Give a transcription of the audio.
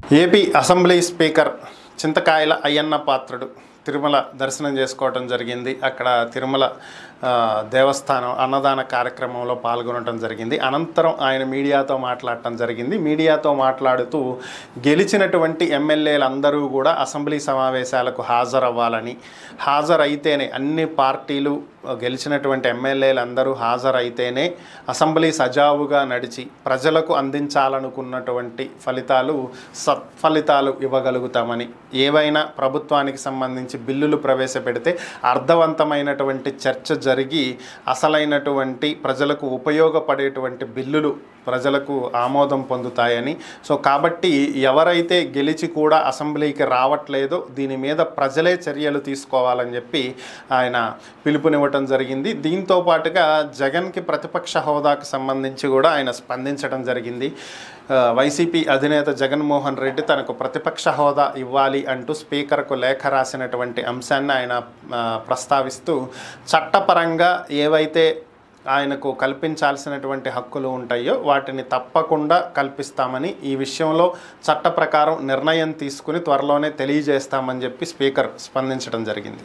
AP assembly speaker Chintakayala Ayyanna Patrudu Tirumala దర్శనం చేసుకోవటం జరిగింది అక్కడ తిరుమల ఆ, దేవస్థానం అన్నదాన కార్యక్రమంలో పాల్గొనడం జరిగింది అనంతరం ఆయన మీడియాతో మాట్లాడటం జరిగింది మీడియాతో మాట్లాడుతూ గెలిచినటువంటి ఎమ్మెల్యేలందరూ కూడా అసెంబ్లీ సమావేశాలకు హాజరవ్వాలని హాజరైతేనే అన్ని పార్టీలు గెలిచినటువంటి ఎమ్మెల్యేలందరూ హాజరైతేనే అసెంబ్లీ సజావుగా నడిచి ప్రజలకు అందించాలనుకున్నటువంటి ఫలితాలు సత్ఫలితాలు ఇవ్వగలుగుతామని ఏవైనా ప్రభుత్వానికి సంబంధించి బిల్లులు ప్రవేశపెడితే అర్థవంతమైనటువంటి చర్చ జరిగి అసలైనటువంటి ప్రజలకు ఉపయోగపడేటువంటి బిల్లులు ప్రజలకు ఆమోదం పొందుతాయని సో కాబట్టి ఎవరైతే గెలిచి కూడా అసెంబ్లీకి రావట్లేదో దీని మీద ప్రజలే చర్యలు తీసుకోవాలని చెప్పి ఆయన పిలుపునివ్వటం జరిగింది దీంతో పాటుగా జగన్కి ప్రతిపక్ష హోదాకు సంబంధించి కూడా ఆయన స్పందించడం జరిగింది ఆ, వైసీపీ అధినేత జగన్మోహన్ రెడ్డి తనకు ప్రతిపక్ష హోదా ఇవ్వాలి అంటూ స్పీకర్కు లేఖ రాసినటువంటి అంశాన్ని ఆయన ఆ, ప్రస్తావిస్తూ చట్టపరంగా ఏవైతే ఆయనకు కల్పించాల్సినటువంటి హక్కులు ఉంటాయో వాటిని తప్పకుండా కల్పిస్తామని ఈ విషయంలో చట్ట ప్రకారం నిర్ణయం తీసుకుని త్వరలోనే తెలియజేస్తామని చెప్పి స్పీకర్ స్పందించడం జరిగింది